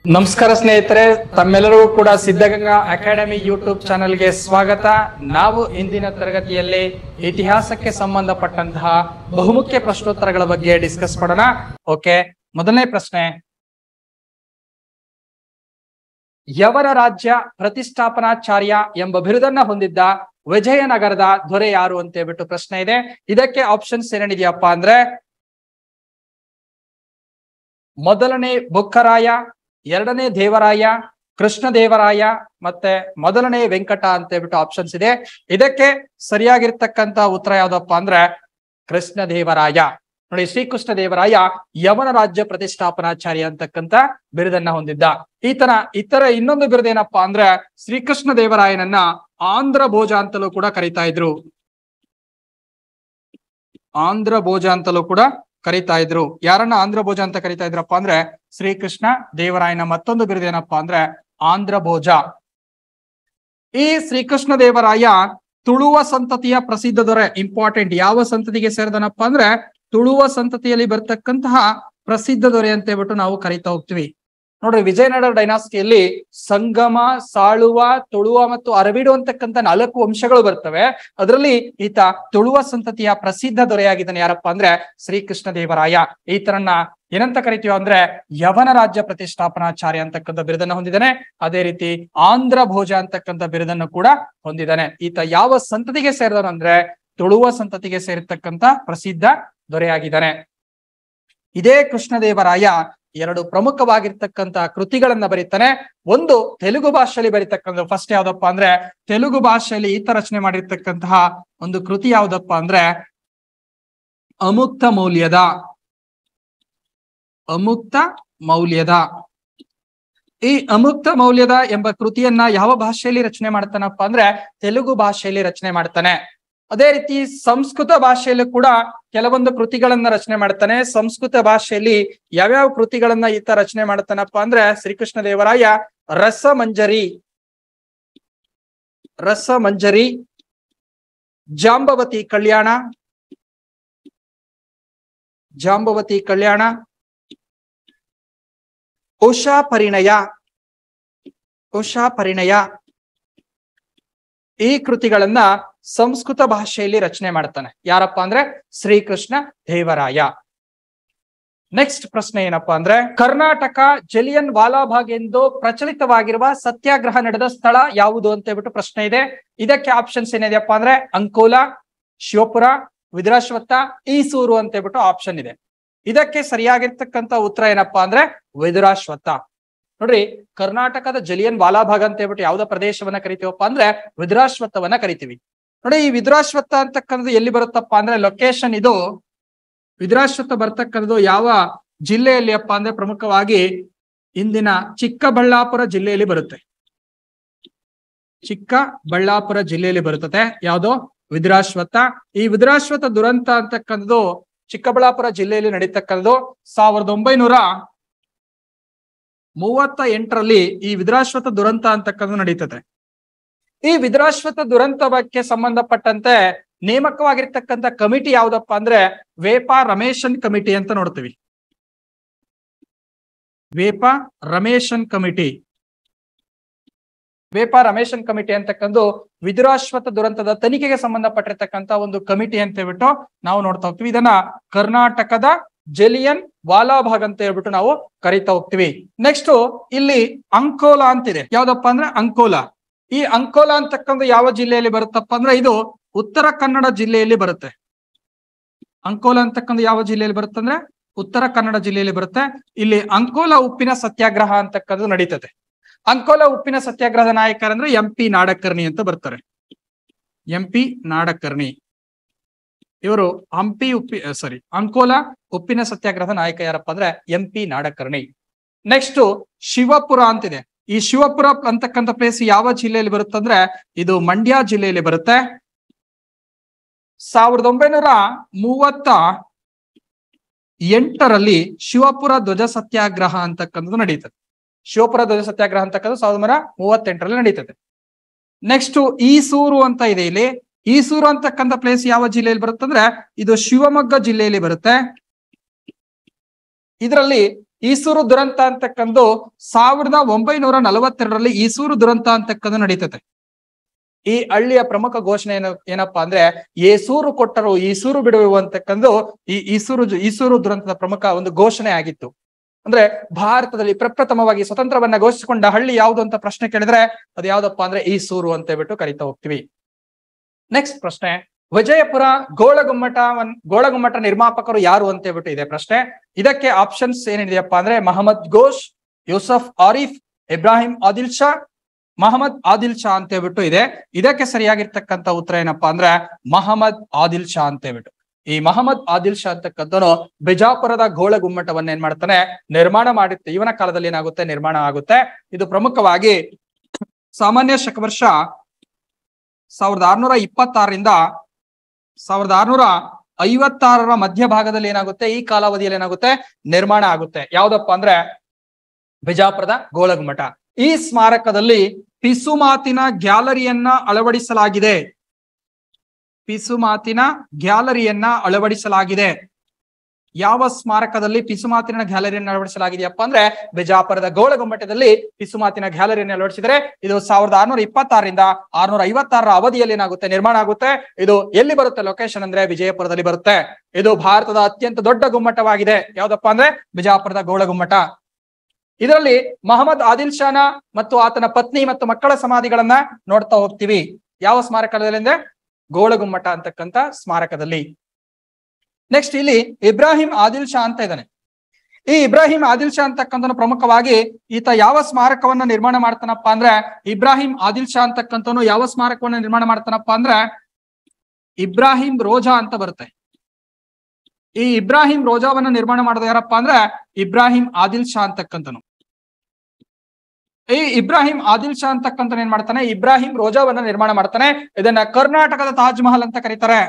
ನಮಸ್ಕಾರ ಸ್ನೇಹಿತರೆ ತಮ್ಮೆಲ್ಲರಿಗೂ ಕೂಡ ಸಿದ್ಧಗಂಗಾ ಅಕಾಡೆಮಿ ಯೂಟ್ಯೂಬ್ ಚಾನೆಲ್ಗೆ ಸ್ವಾಗತ ನಾವು ಇಂದಿನ ತರಗತಿಯಲ್ಲಿ ಇತಿಹಾಸಕ್ಕೆ ಸಂಬಂಧಪಟ್ಟಂತಹ ಬಹುಮುಖ್ಯ ಪ್ರಶ್ನೋತ್ತರಗಳ ಬಗ್ಗೆ ಡಿಸ್ಕಸ್ ಮಾಡೋಣ ಓಕೆ ಮೊದಲನೇ ಪ್ರಶ್ನೆ ಯವರ ರಾಜ್ಯ ಪ್ರತಿಷ್ಠಾಪನಾಚಾರ್ಯ ಎಂಬ ಬಿರುದನ್ನ ಹೊಂದಿದ್ದ ವಿಜಯನಗರದ ದೊರೆ ಯಾರು ಅಂತ ಹೇಳ್ಬಿಟ್ಟು ಪ್ರಶ್ನೆ ಇದೆ ಇದಕ್ಕೆ ಆಪ್ಷನ್ಸ್ ಏನೇನಿದೆಯಪ್ಪ ಅಂದ್ರೆ ಮೊದಲನೇ ಬುಕ್ಕರಾಯ ಎರಡನೇ ದೇವರಾಯ ಕೃಷ್ಣ ದೇವರಾಯ ಮತ್ತೆ ಮೊದಲನೇ ವೆಂಕಟ ಅಂತ ಹೇಳ್ಬಿಟ್ಟು ಆಪ್ಷನ್ಸ್ ಇದೆ ಇದಕ್ಕೆ ಸರಿಯಾಗಿರ್ತಕ್ಕಂತ ಉತ್ತರ ಯಾವ್ದಪ್ಪ ಅಂದ್ರೆ ಕೃಷ್ಣ ದೇವರಾಯ ನೋಡಿ ಶ್ರೀಕೃಷ್ಣ ದೇವರಾಯ ಯವನ ರಾಜ್ಯ ಪ್ರತಿಷ್ಠಾಪನಾಚಾರ್ಯ ಅಂತಕ್ಕಂತ ಬಿರುದನ್ನ ಹೊಂದಿದ್ದ ಈತನ ಇತರ ಇನ್ನೊಂದು ಬಿರುದೇನಪ್ಪಾ ಅಂದ್ರೆ ಶ್ರೀಕೃಷ್ಣ ದೇವರಾಯನನ್ನ ಆಂಧ್ರ ಭೋಜ ಅಂತಲೂ ಕೂಡ ಕರೀತಾ ಇದ್ರು ಆಂಧ್ರ ಭೋಜ ಅಂತಲೂ ಕೂಡ ಕರೀತಾ ಇದ್ರು ಯಾರನ್ನ ಆಂಧ್ರ ಭೋಜ ಅಂತ ಕರೀತಾ ಇದ್ರಪ್ಪ ಅಂದ್ರೆ ಶ್ರೀಕೃಷ್ಣ ದೇವರಾಯನ ಮತ್ತೊಂದು ಬಿರುದೇನಪ್ಪ ಅಂದ್ರೆ ಆಂಧ್ರ ಭೋಜ ಈ ಶ್ರೀಕೃಷ್ಣ ದೇವರಾಯ ತುಳುವ ಸಂತತಿಯ ಪ್ರಸಿದ್ಧ ದೊರೆ ಇಂಪಾರ್ಟೆಂಟ್ ಯಾವ ಸಂತತಿಗೆ ಸೇರಿದನಪ್ಪ ಅಂದ್ರೆ ತುಳುವ ಸಂತತಿಯಲ್ಲಿ ಬರ್ತಕ್ಕಂತಹ ಪ್ರಸಿದ್ಧ ದೊರೆ ಅಂತ ಹೇಳ್ಬಿಟ್ಟು ನಾವು ಕರಿತಾ ಹೋಗ್ತೀವಿ ನೋಡ್ರಿ ವಿಜಯನಗರ ಡೈನಾಸ್ಟಿಯಲ್ಲಿ ಸಂಗಮ ಸಾಳುವ ತುಳುವ ಮತ್ತು ಅರಬಿಡು ಅಂತಕ್ಕಂಥ ನಾಲ್ಕು ವಂಶಗಳು ಬರ್ತವೆ ಅದರಲ್ಲಿ ಈತ ತುಳುವ ಸಂತತಿಯ ಪ್ರಸಿದ್ಧ ದೊರೆಯಾಗಿದ್ದಾನೆ ಯಾರಪ್ಪ ಅಂದ್ರೆ ಶ್ರೀಕೃಷ್ಣ ದೇವರಾಯ ಈತನನ್ನ ಏನಂತ ಕರಿತೀವಿ ಅಂದ್ರೆ ಯವನ ರಾಜ್ಯ ಪ್ರತಿಷ್ಠಾಪನಾಚಾರ್ಯ ಅಂತಕ್ಕಂಥ ಬಿರುದನ್ನ ಹೊಂದಿದ್ದಾನೆ ಅದೇ ರೀತಿ ಆಂಧ್ರ ಭೋಜ ಅಂತಕ್ಕಂಥ ಬಿರುದನ್ನು ಕೂಡ ಹೊಂದಿದ್ದಾನೆ ಈತ ಯಾವ ಸಂತತಿಗೆ ಸೇರಿದನು ಅಂದ್ರೆ ತುಳುವ ಸಂತತಿಗೆ ಸೇರಿರ್ತಕ್ಕಂಥ ಪ್ರಸಿದ್ಧ ದೊರೆಯಾಗಿದ್ದಾನೆ ಇದೇ ಕೃಷ್ಣದೇವರಾಯ ಎರಡು ಪ್ರಮುಖವಾಗಿರ್ತಕ್ಕಂತ ಕೃತಿಗಳನ್ನ ಬರೀತಾನೆ ಒಂದು ತೆಲುಗು ಭಾಷೆಯಲ್ಲಿ ಬರೀತಕ್ಕಂಥ ಫಸ್ಟ್ ಯಾವ್ದಪ್ಪ ಅಂದ್ರೆ ತೆಲುಗು ಭಾಷೆಯಲ್ಲಿ ಈತ ರಚನೆ ಮಾಡಿರ್ತಕ್ಕಂತಹ ಒಂದು ಕೃತಿ ಯಾವ್ದಪ್ಪ ಅಂದ್ರೆ ಅಮುಕ್ತ ಮೌಲ್ಯದ ಅಮುಕ್ತ ಮೌಲ್ಯದ ಈ ಅಮುಕ್ತ ಮೌಲ್ಯದ ಎಂಬ ಕೃತಿಯನ್ನ ಯಾವ ಭಾಷೆಯಲ್ಲಿ ರಚನೆ ಮಾಡ್ತಾನಪ್ಪ ಅಂದ್ರೆ ತೆಲುಗು ಭಾಷೆಯಲ್ಲಿ ರಚನೆ ಮಾಡ್ತಾನೆ ಅದೇ ರೀತಿ ಸಂಸ್ಕೃತ ಭಾಷೆಯಲ್ಲೂ ಕೂಡ ಕೆಲವೊಂದು ಕೃತಿಗಳನ್ನ ರಚನೆ ಮಾಡ್ತಾನೆ ಸಂಸ್ಕೃತ ಭಾಷೆಯಲ್ಲಿ ಯಾವ್ಯಾವ ಕೃತಿಗಳನ್ನ ಈತ ರಚನೆ ಮಾಡ್ತಾನಪ್ಪ ಅಂದ್ರೆ ಶ್ರೀಕೃಷ್ಣ ದೇವರಾಯ ರಸಮಂಜರಿ ರಸಮಂಜರಿ ಜಾಂಬವತಿ ಕಲ್ಯಾಣ ಜಾಂಬವತಿ ಕಲ್ಯಾಣ ಉಷಾ ಪರಿಣಯ ಉಷಾ ಪರಿಣಯ ಈ ಕೃತಿಗಳನ್ನ ಸಂಸ್ಕೃತ ಭಾಷೆಯಲ್ಲಿ ರಚನೆ ಮಾಡ್ತಾನೆ ಯಾರಪ್ಪ ಅಂದ್ರೆ ಶ್ರೀಕೃಷ್ಣ ದೇವರಾಯ ನೆಕ್ಸ್ಟ್ ಪ್ರಶ್ನೆ ಏನಪ್ಪಾ ಅಂದ್ರೆ ಕರ್ನಾಟಕ ಜಲಿಯನ್ ವಾಲಾಬಾಗ್ ಎಂದು ಪ್ರಚಲಿತವಾಗಿರುವ ಸತ್ಯಾಗ್ರಹ ನಡೆದ ಸ್ಥಳ ಯಾವುದು ಅಂತ ಹೇಳ್ಬಿಟ್ಟು ಪ್ರಶ್ನೆ ಇದೆ ಇದಕ್ಕೆ ಆಪ್ಷನ್ಸ್ ಏನಿದೆಯಪ್ಪ ಅಂದ್ರೆ ಅಂಕೋಲಾ ಶಿವಪುರ ವಿದ್ರಾಶ್ವತ್ಥ ಈಸೂರು ಅಂತ ಹೇಳ್ಬಿಟ್ಟು ಆಪ್ಷನ್ ಇದೆ ಇದಕ್ಕೆ ಸರಿಯಾಗಿರ್ತಕ್ಕಂಥ ಉತ್ತರ ಏನಪ್ಪಾ ಅಂದ್ರೆ ವಿದುರಾಶ್ವತ್ಥ ನೋಡ್ರಿ ಕರ್ನಾಟಕದ ಜಲಿಯನ್ ವಾಲಾಬಾಗ್ ಅಂತ ಹೇಳ್ಬಿಟ್ಟು ಯಾವ್ದೋ ಪ್ರದೇಶವನ್ನ ಕರಿತೀವಪ್ಪ ಅಂದ್ರೆ ವಿದುರಾಶ್ವತ್ಥವನ್ನ ಕರಿತೀವಿ ನೋಡಿ ಈ ವಿದುರಾಶ್ವತ್ಥ ಅಂತಕ್ಕಂಥದ್ದು ಎಲ್ಲಿ ಬರುತ್ತಪ್ಪ ಅಂದ್ರೆ ಲೊಕೇಶನ್ ಇದು ವಿದುರಾಶ್ವತ್ಥ ಬರ್ತಕ್ಕಂಥದ್ದು ಯಾವ ಜಿಲ್ಲೆಯಲ್ಲಿ ಅಪ್ಪ ಅಂದ್ರೆ ಪ್ರಮುಖವಾಗಿ ಇಂದಿನ ಚಿಕ್ಕಬಳ್ಳಾಪುರ ಜಿಲ್ಲೆಯಲ್ಲಿ ಬರುತ್ತೆ ಚಿಕ್ಕಬಳ್ಳಾಪುರ ಜಿಲ್ಲೆಯಲ್ಲಿ ಬರುತ್ತದೆ ಯಾವ್ದು ವಿದುರಾಶ್ವತ್ಥ ಈ ವಿದುರಾಶ್ವತ್ಥ ದುರಂತ ಅಂತಕ್ಕಂಥದ್ದು ಚಿಕ್ಕಬಳ್ಳಾಪುರ ಜಿಲ್ಲೆಯಲ್ಲಿ ನಡೀತಕ್ಕಂಥದ್ದು ಸಾವಿರದ ಒಂಬೈನೂರ ಮೂವತ್ತ ಎಂಟರಲ್ಲಿ ಈ ವಿದುರಾಶ್ವತ್ಥ ದುರಂತ ಅಂತಕ್ಕಂಥದ್ದು ನಡೀತದೆ ಈ ವಿದುರಾಶ್ವತ್ಥ ದುರಂತಕ್ಕೆ ಸಂಬಂಧಪಟ್ಟಂತೆ ನೇಮಕವಾಗಿರ್ತಕ್ಕಂಥ ಕಮಿಟಿ ಯಾವ್ದಪ್ಪ ಅಂದ್ರೆ ವೇಪ ರಮೇಶನ್ ಕಮಿಟಿ ಅಂತ ನೋಡ್ತೀವಿ ವೇಪ ರಮೇಶನ್ ಕಮಿಟಿ ವೇಪ ರಮೇಶನ್ ಕಮಿಟಿ ಅಂತಕ್ಕಂದು ವಿದುರಾಶ್ವತ್ಥ ದುರಂತದ ತನಿಖೆಗೆ ಸಂಬಂಧಪಟ್ಟಿರ್ತಕ್ಕಂಥ ಒಂದು ಕಮಿಟಿ ಅಂತ ಹೇಳ್ಬಿಟ್ಟು ನಾವು ನೋಡ್ತಾ ಹೋಗ್ತೀವಿ ಇದನ್ನ ಕರ್ನಾಟಕದ ಜಲಿಯನ್ ವಾಲಾಬಾಗ್ ಅಂತ ಹೇಳ್ಬಿಟ್ಟು ನಾವು ಕರಿತಾ ಹೋಗ್ತೀವಿ ನೆಕ್ಸ್ಟ್ ಇಲ್ಲಿ ಅಂಕೋಲಾ ಅಂತಿದೆ ಯಾವ್ದಪ್ಪ ಅಂದ್ರೆ ಅಂಕೋಲಾ ಈ ಅಂಕೋಲಾ ಅಂತಕ್ಕಂಥ ಯಾವ ಜಿಲ್ಲೆಯಲ್ಲಿ ಬರುತ್ತಪ್ಪ ಅಂದ್ರೆ ಇದು ಉತ್ತರ ಕನ್ನಡ ಜಿಲ್ಲೆಯಲ್ಲಿ ಬರುತ್ತೆ ಅಂಕೋಲಾ ಅಂತಕ್ಕಂಥ ಯಾವ ಜಿಲ್ಲೆಯಲ್ಲಿ ಬರುತ್ತೆ ಅಂದ್ರೆ ಉತ್ತರ ಕನ್ನಡ ಜಿಲ್ಲೆಯಲ್ಲಿ ಬರುತ್ತೆ ಇಲ್ಲಿ ಅಂಕೋಲಾ ಉಪ್ಪಿನ ಸತ್ಯಾಗ್ರಹ ಅಂತಕ್ಕಂಥದ್ದು ನಡೀತದೆ ಅಂಕೋಲಾ ಉಪ್ಪಿನ ಸತ್ಯಾಗ್ರಹದ ನಾಯಕರಂದ್ರೆ ಎಂ ಪಿ ನಾಡಕರ್ಣಿ ಅಂತ ಬರ್ತಾರೆ ಎಂ ಪಿ ನಾಡಕರ್ಣಿ ಇವರು ಹಂಪಿ ಉಪ್ಪಿ ಸಾರಿ ಅಂಕೋಲಾ ಉಪ್ಪಿನ ಸತ್ಯಾಗ್ರಹದ ನಾಯಕ ಯಾರಪ್ಪ ಅಂದ್ರೆ M P Nadkarni next Shivapura ಅಂತಿದೆ ಈ ಶಿವಪುರ ಅಂತಕ್ಕಂಥ ಪ್ಲೇಸ್ ಯಾವ ಜಿಲ್ಲೆಯಲ್ಲಿ ಬರುತ್ತಂದ್ರೆ ಇದು ಮಂಡ್ಯ ಜಿಲ್ಲೆಯಲ್ಲಿ ಬರುತ್ತೆ ಸಾವಿರದ ಒಂಬೈನೂರ ಮೂವತ್ತ ಎಂಟರಲ್ಲಿ ಶಿವಪುರ ಧ್ವಜ ಸತ್ಯಾಗ್ರಹ ಅಂತಕ್ಕಂಥದ್ದು ನಡೀತದೆ ಶಿವಪುರ ಧ್ವಜ ಸತ್ಯಾಗ್ರಹ ಅಂತಕ್ಕಂಥದ್ದು ಸಾವಿರದ ಒಂಬೈನೂರ ಮೂವತ್ತೆಂಟರಲ್ಲಿ ನಡೀತದೆ ನೆಕ್ಸ್ಟ್ ಈಸೂರು ಅಂತ ಇದೆ ಇಲ್ಲಿ ಈಸೂರು ಅಂತಕ್ಕಂಥ ಪ್ಲೇಸ್ ಯಾವ ಜಿಲ್ಲೆಯಲ್ಲಿ ಬರುತ್ತಂದ್ರೆ ಇದು ಶಿವಮೊಗ್ಗ ಜಿಲ್ಲೆಯಲ್ಲಿ ಬರುತ್ತೆ ಇದರಲ್ಲಿ ಈಸೂರು ದುರಂತ ಅಂತಕ್ಕಂದು ಸಾವಿರದ ಒಂಬೈನೂರ ನಲವತ್ತೆರಡರಲ್ಲಿ ಈಸೂರು ದುರಂತ ಅಂತಕ್ಕಂದು ನಡೀತದೆ ಈ ಹಳ್ಳಿಯ ಪ್ರಮುಖ ಘೋಷಣೆ ಏನು ಏನಪ್ಪಾ ಅಂದ್ರೆ ಏಸೂರು ಕೊಟ್ಟರು ಈಸೂರು ಬಿಡುವು ಅಂತಕ್ಕಂದು ಈ ಈಸೂರು ಜು- ಈಸೂರು ದುರಂತದ ಪ್ರಮುಖ ಒಂದು ಘೋಷಣೆ ಆಗಿತ್ತು ಅಂದ್ರೆ ಭಾರತದಲ್ಲಿ ಪ್ರಪ್ರಥಮವಾಗಿ ಸ್ವತಂತ್ರವನ್ನ ಘೋಷಿಸಿಕೊಂಡ ಹಳ್ಳಿ ಯಾವುದು ಅಂತ ಪ್ರಶ್ನೆ ಕೇಳಿದ್ರೆ ಅದು ಯಾವ್ದಪ್ಪ ಅಂದ್ರೆ ಈಸೂರು ಅಂತ ಹೇಳ್ಬಿಟ್ಟು ಕರಿತಾ ಹೋಗ್ತೀವಿ ನೆಕ್ಸ್ಟ್ ಪ್ರಶ್ನೆ ವಿಜಯಪುರ ಗೋಳಗುಮ್ಮಟ ಗೋಳಗುಮ್ಮಟ ನಿರ್ಮಾಪಕರು ಯಾರು ಅಂತ ಹೇಳ್ಬಿಟ್ಟು ಇದೆ ಪ್ರಶ್ನೆ ಇದಕ್ಕೆ ಆಪ್ಷನ್ಸ್ ಏನಿದೆಯಪ್ಪ ಅಂದ್ರೆ ಮಹಮ್ಮದ್ ಘೋಷ್ ಯೂಸಫ್ ಆರಿಫ್ ಇಬ್ರಾಹಿಂ ಆದಿಲ್ ಶಾ ಮಹಮ್ಮದ್ ಆದಿಲ್ ಶಾ ಅಂತ ಹೇಳ್ಬಿಟ್ಟು ಇದೆ ಇದಕ್ಕೆ ಸರಿಯಾಗಿರ್ತಕ್ಕಂಥ ಉತ್ತರ ಏನಪ್ಪಾ ಅಂದ್ರೆ ಮಹಮ್ಮದ್ ಆದಿಲ್ ಶಾ ಅಂತ ಹೇಳ್ಬಿಟ್ಟು ಈ ಮಹಮ್ಮದ್ ಆದಿಲ್ ಶಾ ಅಂತಕ್ಕಂಥನು ಬಿಜಾಪುರದ ಗೋಳ ಗುಮ್ಮಟವನ್ನ ಏನ್ ಮಾಡ್ತಾನೆ ನಿರ್ಮಾಣ ಮಾಡುತ್ತೆ ಇವನ ಕಾಲದಲ್ಲಿ ಏನಾಗುತ್ತೆ ನಿರ್ಮಾಣ ಆಗುತ್ತೆ ಇದು ಪ್ರಮುಖವಾಗಿ ಸಾಮಾನ್ಯ ಶಕವರ್ಷ ಸಾವಿರದ ಆರ್ನೂರ ಇಪ್ಪತ್ತಾರರಿಂದ ಸಾವಿರದ ಆರ್ನೂರ ಐವತ್ತಾರರ ಮಧ್ಯಭಾಗದಲ್ಲಿ ಏನಾಗುತ್ತೆ ಈ ಕಾಲಾವಧಿಯಲ್ಲಿ ಏನಾಗುತ್ತೆ ನಿರ್ಮಾಣ ಆಗುತ್ತೆ ಯಾವ್ದಪ್ಪ ಅಂದ್ರೆ ಬಿಜಾಪುರದ ಗೋಳಗುಮ್ಮಟ ಈ ಸ್ಮಾರಕದಲ್ಲಿ ಪಿಸುಮಾತಿನ ಗ್ಯಾಲರಿಯನ್ನ ಅಳವಡಿಸಲಾಗಿದೆ ಪಿಸುಮಾತಿನ ಗ್ಯಾಲರಿಯನ್ನ ಅಳವಡಿಸಲಾಗಿದೆ ಯಾವ ಸ್ಮಾರಕದಲ್ಲಿ ಪಿಸುಮಾತಿನ ಗ್ಯಾಲರಿಯನ್ನು ಅಳವಡಿಸಲಾಗಿದೆಯಪ್ಪ ಅಂದ್ರೆ ಬಿಜಾಪುರದ ಗೋಳಗುಮ್ಮಟದಲ್ಲಿ ಪಿಸುಮಾತಿನ ಗ್ಯಾಲರಿಯನ್ನು ಅಳವಡಿಸಿದರೆ ಇದು ಸಾವಿರದ ಆರ್ನೂರ ಇಪ್ಪತ್ತಾರರಿಂದ ಆರ್ನೂರ ಐವತ್ತಾರರ ಅವಧಿಯಲ್ಲಿ ಏನಾಗುತ್ತೆ ನಿರ್ಮಾಣ ಆಗುತ್ತೆ ಇದು ಎಲ್ಲಿ ಬರುತ್ತೆ ಲೊಕೇಶನ್ ಅಂದ್ರೆ ವಿಜಯಪುರದಲ್ಲಿ ಬರುತ್ತೆ ಇದು ಭಾರತದ ಅತ್ಯಂತ ದೊಡ್ಡ ಗುಮ್ಮಟವಾಗಿದೆ ಯಾವ್ದಪ್ಪ ಅಂದ್ರೆ ಬಿಜಾಪುರದ ಗೋಳಗುಮ್ಮಟ ಇದರಲ್ಲಿ ಮಹಮ್ಮದ್ ಆದಿಲ್ ಶಾನ ಮತ್ತು ಆತನ ಪತ್ನಿ ಮತ್ತು ಮಕ್ಕಳ ಸಮಾಧಿಗಳನ್ನ ನೋಡ್ತಾ ಹೋಗ್ತೀವಿ ಯಾವ ಸ್ಮಾರಕದಲ್ಲಿ ಅಂದ್ರೆ ಗೋಳಗುಮ್ಮಟ ಅಂತಕ್ಕಂತ ಸ್ಮಾರಕದಲ್ಲಿ ನೆಕ್ಸ್ಟ್ ಇಲ್ಲಿ ಇಬ್ರಾಹಿಂ ಆದಿಲ್ ಶಾ ಅಂತ ಇದ್ದಾನೆ ಈ ಇಬ್ರಾಹಿಂ ಆದಿಲ್ ಶಾ ಅಂತಕ್ಕಂಥನು ಪ್ರಮುಖವಾಗಿ ಈತ ಯಾವ ಸ್ಮಾರಕವನ್ನ ನಿರ್ಮಾಣ ಮಾಡ್ತಾನಪ್ಪ ಅಂದ್ರೆ ಇಬ್ರಾಹಿಂ ಆದಿಲ್ ಶಾ ಅಂತಕ್ಕಂಥವನು ಯಾವ ಸ್ಮಾರಕವನ್ನ ನಿರ್ಮಾಣ ಮಾಡ್ತಾನಪ್ಪ ಅಂದ್ರೆ ಇಬ್ರಾಹಿಂ ರೋಜಾ ಅಂತ ಬರುತ್ತೆ ಈ ಇಬ್ರಾಹಿಂ ರೋಜಾವನ್ನ ನಿರ್ಮಾಣ ಮಾಡೋದು ಯಾರಪ್ಪ ಅಂದ್ರೆ ಇಬ್ರಾಹಿಂ ಆದಿಲ್ ಶಾ ಅಂತಕ್ಕಂಥನು ಈ ಇಬ್ರಾಹಿಂ ಆದಿಲ್ ಶಾ ಅಂತಕ್ಕಂಥ ಏನ್ ಮಾಡ್ತಾನೆ ಇಬ್ರಾಹಿಂ ರೋಜಾವನ್ನ ನಿರ್ಮಾಣ ಮಾಡ್ತಾನೆ ಇದನ್ನ ಕರ್ನಾಟಕದ ತಾಜ್ ಮಹಲ್ ಅಂತ ಕರೀತಾರೆ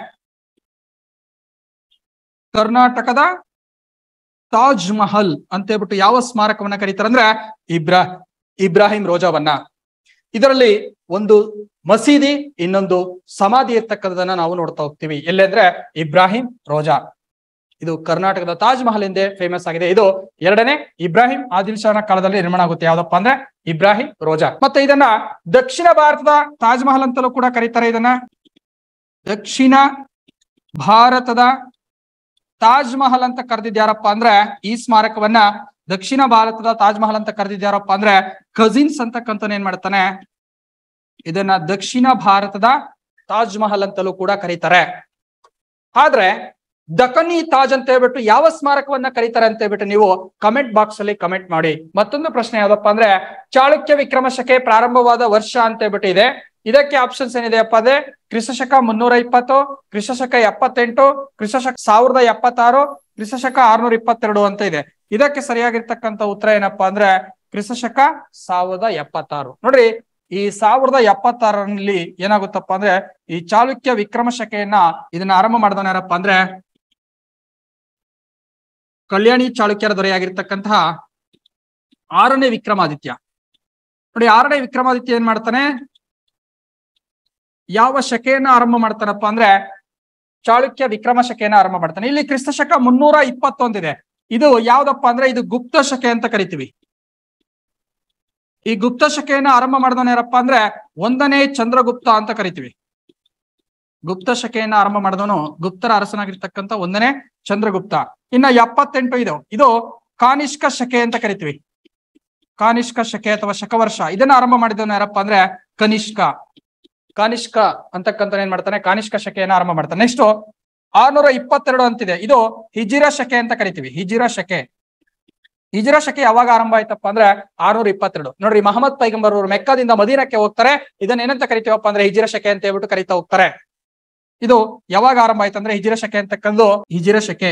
ಕರ್ನಾಟಕದ ತಾಜ್ ಮಹಲ್ ಅಂತ ಹೇಳ್ಬಿಟ್ಟು ಯಾವ ಸ್ಮಾರಕವನ್ನ ಕರೀತಾರೆ ಅಂದ್ರೆ ಇಬ್ರಾ ಇಬ್ರಾಹಿಂ ರೋಜಾವನ್ನ ಇದರಲ್ಲಿ ಒಂದು ಮಸೀದಿ ಇನ್ನೊಂದು ಸಮಾಧಿ ಇರ್ತಕ್ಕಂಥದನ್ನ ನಾವು ನೋಡ್ತಾ ಹೋಗ್ತೀವಿ ಎಲ್ಲೆಂದ್ರೆ ಇಬ್ರಾಹಿಂ ರೋಜಾ ಇದು ಕರ್ನಾಟಕದ ತಾಜ್ ಮಹಲ್ ಎಂದೇ ಫೇಮಸ್ ಆಗಿದೆ ಇದು ಎರಡನೇ ಇಬ್ರಾಹಿಂ ಆದಿಲ್ ಶಾನ ಕಾಲದಲ್ಲಿ ನಿರ್ಮಾಣ ಆಗುತ್ತೆ ಯಾವ್ದಪ್ಪ ಅಂದ್ರೆ ಇಬ್ರಾಹಿಂ ರೋಜಾ ಮತ್ತೆ ಇದನ್ನ ದಕ್ಷಿಣ ಭಾರತದ ತಾಜ್ ಮಹಲ್ ಅಂತಲೂ ಕೂಡ ಕರೀತಾರೆ ಇದನ್ನ ದಕ್ಷಿಣ ಭಾರತದ ತಾಜ್ ಮಹಲ್ ಅಂತ ಕರೆದಿದ್ಯಾರಪ್ಪ ಅಂದ್ರೆ ಈ ಸ್ಮಾರಕವನ್ನ ದಕ್ಷಿಣ ಭಾರತದ ತಾಜ್ ಮಹಲ್ ಅಂತ ಕರೆದಿದ್ಯಾರಪ್ಪ ಅಂದ್ರೆ ಕಜಿನ್ಸ್ ಅಂತಕ್ಕಂಥ ಏನ್ ಮಾಡ್ತಾನೆ ಇದನ್ನ ದಕ್ಷಿಣ ಭಾರತದ ತಾಜ್ ಮಹಲ್ ಅಂತಲೂ ಕೂಡ ಕರೀತಾರೆ ಆದ್ರೆ ದಖನಿ ತಾಜ್ ಅಂತ ಹೇಳ್ಬಿಟ್ಟು ಯಾವ ಸ್ಮಾರಕವನ್ನ ಕರೀತಾರೆ ಅಂತ ಹೇಳ್ಬಿಟ್ಟು ನೀವು ಕಮೆಂಟ್ ಬಾಕ್ಸ್ ಅಲ್ಲಿ ಕಮೆಂಟ್ ಮಾಡಿ ಮತ್ತೊಂದು ಪ್ರಶ್ನೆ ಯಾವ್ದಪ್ಪ ಅಂದ್ರೆ ಚಾಳುಕ್ಯ ವಿಕ್ರಮಶಕೆ ಪ್ರಾರಂಭವಾದ ವರ್ಷ ಅಂತ ಹೇಳ್ಬಿಟ್ಟು ಇದೆ ಇದಕ್ಕೆ ಆಪ್ಷನ್ಸ್ ಏನಿದೆಯಪ್ಪ ಅಂದ್ರೆ ಕ್ರಿಸ್ತಶಕ ಮುನ್ನೂರ ಇಪ್ಪತ್ತು ಕ್ರಿಸ್ತಶಕ ಎಪ್ಪತ್ತೆಂಟು ಕ್ರಿಸ್ತಶಕ ಸಾವಿರದ ಎಪ್ಪತ್ತಾರು ಕ್ರಿಸ್ತಶಕ ಆರ್ನೂರ ಇಪ್ಪತ್ತೆರಡು ಅಂತ ಇದೆ ಇದಕ್ಕೆ ಸರಿಯಾಗಿರ್ತಕ್ಕಂಥ ಉತ್ತರ ಏನಪ್ಪಾ ಅಂದ್ರೆ ಕ್ರಿಸ್ತಶಕ ಸಾವಿರದ ಎಪ್ಪತ್ತಾರು ನೋಡ್ರಿ ಈ ಸಾವಿರದ ಎಪ್ಪತ್ತಾರರಲ್ಲಿ ಏನಾಗುತ್ತಪ್ಪ ಅಂದ್ರೆ ಈ ಚಾಲುಕ್ಯ ವಿಕ್ರಮಶಕೆಯನ್ನ ಇದನ್ನ ಆರಂಭ ಮಾಡಿದವನ ಯಾರಪ್ಪ ಅಂದ್ರೆ ಕಲ್ಯಾಣಿ ಚಾಳುಕ್ಯರ ದೊರೆಯಾಗಿರ್ತಕ್ಕಂತಹ ಆರನೇ ವಿಕ್ರಮಾದಿತ್ಯ ನೋಡಿ ಆರನೇ ವಿಕ್ರಮಾದಿತ್ಯ ಏನ್ ಮಾಡ್ತಾನೆ ಯಾವ ಶಕೆಯನ್ನ ಆರಂಭ ಮಾಡ್ತಾನಪ್ಪ ಅಂದ್ರೆ ಚಾಳುಕ್ಯ ವಿಕ್ರಮ ಶಕೆಯನ್ನ ಆರಂಭ ಮಾಡ್ತಾನೆ ಇಲ್ಲಿ ಕ್ರಿಸ್ತ ಶಕ ಮುನ್ನೂರ ಇಪ್ಪತ್ತೊಂದಿದೆ ಇದು ಯಾವ್ದಪ್ಪ ಅಂದ್ರೆ ಇದು ಗುಪ್ತ ಶಕೆ ಅಂತ ಕರಿತೀವಿ ಈ ಗುಪ್ತ ಶಕೆಯನ್ನ ಆರಂಭ ಮಾಡಿದವನ ಯಾರಪ್ಪ ಅಂದ್ರೆ ಒಂದನೇ ಚಂದ್ರಗುಪ್ತ ಅಂತ ಕರಿತೀವಿ ಗುಪ್ತ ಶಕೆಯನ್ನ ಆರಂಭ ಮಾಡಿದವನು ಗುಪ್ತರ ಅರಸನಾಗಿರ್ತಕ್ಕಂಥ ಒಂದನೇ ಚಂದ್ರಗುಪ್ತ ಇನ್ನ ಎಪ್ಪತ್ತೆಂಟು ಇದು ಇದು ಕಾನಿಷ್ಕ ಶಕೆ ಅಂತ ಕರಿತೀವಿ ಕಾನಿಷ್ಕ ಶಕೆ ಅಥವಾ ಶಕವರ್ಷ ಇದನ್ನ ಆರಂಭ ಮಾಡಿದವನು ಯಾರಪ್ಪ ಅಂದ್ರೆ ಕನಿಷ್ಕ ಕಾನಿಷ್ಕ ಅಂತಕ್ಕಂಥ ಏನ್ ಮಾಡ್ತಾನೆ ಕಾನಿಷ್ಕ ಶಕೆಯನ್ನ ಆರಂಭ ಮಾಡ್ತಾನೆ ನೆಕ್ಸ್ಟ್ ಆರ್ನೂರ ಇಪ್ಪತ್ತೆರಡು ಅಂತಿದೆ ಇದು ಹಿಜಿರ ಶಕೆ ಅಂತ ಕರಿತೀವಿ ಹಿಜಿರ ಶಕೆ ಹಿಜಿರ ಶಕೆ ಯಾವಾಗ ಆರಂಭ ಆಯ್ತಪ್ಪ ಅಂದ್ರೆ ಆರ್ನೂರ ಇಪ್ಪತ್ತೆರಡು ನೋಡ್ರಿ ಮಹಮ್ಮದ್ ಪೈಗಂಬರ್ ಅವರು ಮೆಕ್ಕಾದಿಂದ ಮದೀನಕ್ಕೆ ಹೋಗ್ತಾರೆ ಇದನ್ನ ಏನಂತ ಕರಿತೀವಪ್ಪ ಅಂದ್ರೆ ಹಿಜಿರ ಶಕೆ ಅಂತ ಹೇಳ್ಬಿಟ್ಟು ಕರಿತಾ ಹೋಗ್ತಾರೆ ಇದು ಯಾವಾಗ ಆರಂಭ ಆಯ್ತು ಅಂದ್ರೆ ಹಿಜಿರ ಶಕೆ ಅಂತಕ್ಕಂದು ಹಿಜಿರ ಶಕೆ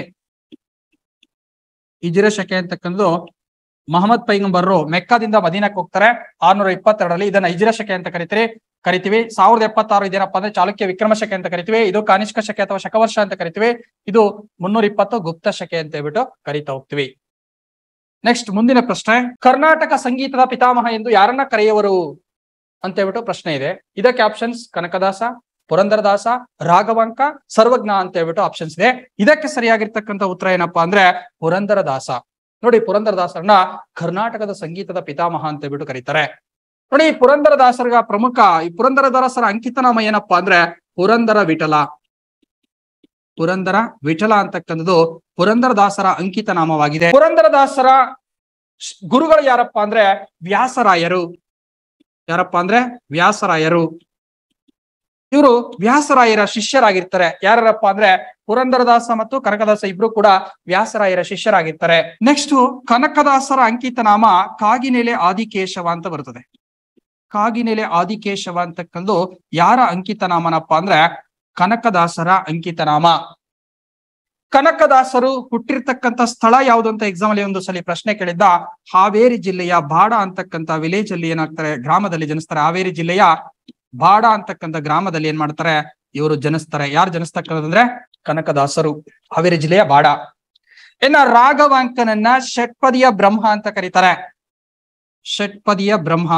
ಹಿಜಿರ ಶಕೆ ಅಂತಕ್ಕಂದು ಮಹಮ್ಮದ್ ಪೈಗಂಬರ್ರು ಮೆಕ್ಕಾದಿಂದ ಮದೀನಕ್ಕೆ ಹೋಗ್ತಾರೆ ಆರ್ನೂರ ಇಪ್ಪತ್ತೆರಡರಲ್ಲಿ ಇದನ್ನ ಹಿಜಿರ ಶಕೆ ಅಂತ ಕರಿತೀರಿ ಕರಿತೀವಿ ಸಾವಿರದ ಎಪ್ಪತ್ತಾರು ಇದೇನಪ್ಪ ಅಂದ್ರೆ ಚಾಲುಕ್ಯ ವಿಕ್ರಮ ಶಕೆ ಅಂತ ಕರಿತೀವಿ ಇದು ಕಾನಿಷ್ಕ ಶಕೆ ಅಥವಾ ಶಕವರ್ಷ ಅಂತ ಕರಿತೀವಿ ಇದು ಮುನ್ನೂರ ಇಪ್ಪತ್ತು ಗುಪ್ತ ಶಕೆ ಅಂತ ಹೇಳ್ಬಿಟ್ಟು ಕರಿತಾ ಹೋಗ್ತೀವಿ ನೆಕ್ಸ್ಟ್ ಮುಂದಿನ ಪ್ರಶ್ನೆ ಕರ್ನಾಟಕ ಸಂಗೀತದ ಪಿತಾಮಹ ಎಂದು ಯಾರನ್ನ ಕರೆಯುವರು ಅಂತ ಹೇಳ್ಬಿಟ್ಟು ಪ್ರಶ್ನೆ ಇದೆ ಇದಕ್ಕೆ ಆಪ್ಷನ್ಸ್ ಕನಕದಾಸ ಪುರಂದರದಾಸ ರಾಘವಾಂಕ ಸರ್ವಜ್ಞ ಅಂತ ಹೇಳ್ಬಿಟ್ಟು ಆಪ್ಷನ್ಸ್ ಇದೆ ಇದಕ್ಕೆ ಸರಿಯಾಗಿರ್ತಕ್ಕಂಥ ಉತ್ತರ ಏನಪ್ಪಾ ಅಂದ್ರೆ ಪುರಂದರದಾಸ ನೋಡಿ ಪುರಂದರದಾಸರನ್ನ ಕರ್ನಾಟಕದ ಸಂಗೀತದ ಪಿತಾಮಹ ಅಂತ ಹೇಳ್ಬಿಟ್ಟು ಕರೀತಾರೆ ನೋಡಿ ಈ ಪುರಂದರದಾಸರ ಪ್ರಮುಖ ಈ ಪುರಂದರದಾಸರ ಅಂಕಿತನಾಮ ಏನಪ್ಪಾ ಅಂದ್ರೆ ಪುರಂದರ ವಿಠಲ ಪುರಂದರ ವಿಠಲ ಅಂತಕ್ಕಂಥದ್ದು ಪುರಂದರದಾಸರ ಅಂಕಿತ ನಾಮವಾಗಿದೆ ಪುರಂದರದಾಸರ ಶ್- ಗುರುಗಳು ಯಾರಪ್ಪ ಅಂದ್ರೆ ವ್ಯಾಸರಾಯರು ಯಾರಪ್ಪ ಅಂದ್ರೆ ವ್ಯಾಸರಾಯರು ಇವರು ವ್ಯಾಸರಾಯರ ಶಿಷ್ಯರಾಗಿರ್ತಾರೆ ಯಾರಪ್ಪ ಅಂದ್ರೆ ಪುರಂದರದಾಸ ಮತ್ತು ಕನಕದಾಸ ಇಬ್ರು ಕೂಡ ವ್ಯಾಸರಾಯರ ಶಿಷ್ಯರಾಗಿರ್ತಾರೆ ನೆಕ್ಸ್ಟ್ ಕನಕದಾಸರ ಅಂಕಿತ ನಾಮ ಕಾಗಿನೆಲೆ ಆದಿಕೇಶವ ಅಂತ ಬರ್ತದೆ ಕಾಗಿನೆಲೆ ಆದಿಕೇಶವ ಅಂತಕ್ಕಂದು ಯಾರ ಅಂಕಿತ ನಾಮನಪ್ಪ ಅಂದ್ರೆ ಕನಕದಾಸರ ಅಂಕಿತ ನಾಮ ಕನಕದಾಸರು ಹುಟ್ಟಿರ್ತಕ್ಕಂಥ ಸ್ಥಳ ಯಾವುದು ಅಂತ ಎಕ್ಸಾಮ್ ಅಲ್ಲಿ ಒಂದು ಸಲ ಪ್ರಶ್ನೆ ಕೇಳಿದ್ದ ಹಾವೇರಿ ಜಿಲ್ಲೆಯ ಬಾಡ ಅಂತಕ್ಕಂಥ ವಿಲೇಜ್ ಅಲ್ಲಿ ಏನಾಗ್ತಾರೆ ಗ್ರಾಮದಲ್ಲಿ ಜನಿಸ್ತಾರೆ ಹಾವೇರಿ ಜಿಲ್ಲೆಯ ಬಾಡ ಅಂತಕ್ಕಂಥ ಗ್ರಾಮದಲ್ಲಿ ಏನ್ ಮಾಡ್ತಾರೆ ಇವರು ಜನಿಸ್ತಾರೆ ಯಾರು ಜನಿಸ್ತಕ್ಕಂಥದ್ರೆ ಕನಕದಾಸರು ಹಾವೇರಿ ಜಿಲ್ಲೆಯ ಬಾಡ ಇನ್ನ ರಾಘವಾಂಕನನ್ನ ಷಟ್ಪದಿಯ ಬ್ರಹ್ಮ ಅಂತ ಕರೀತಾರೆ ಷಟ್ಪದಿಯ ಬ್ರಹ್ಮ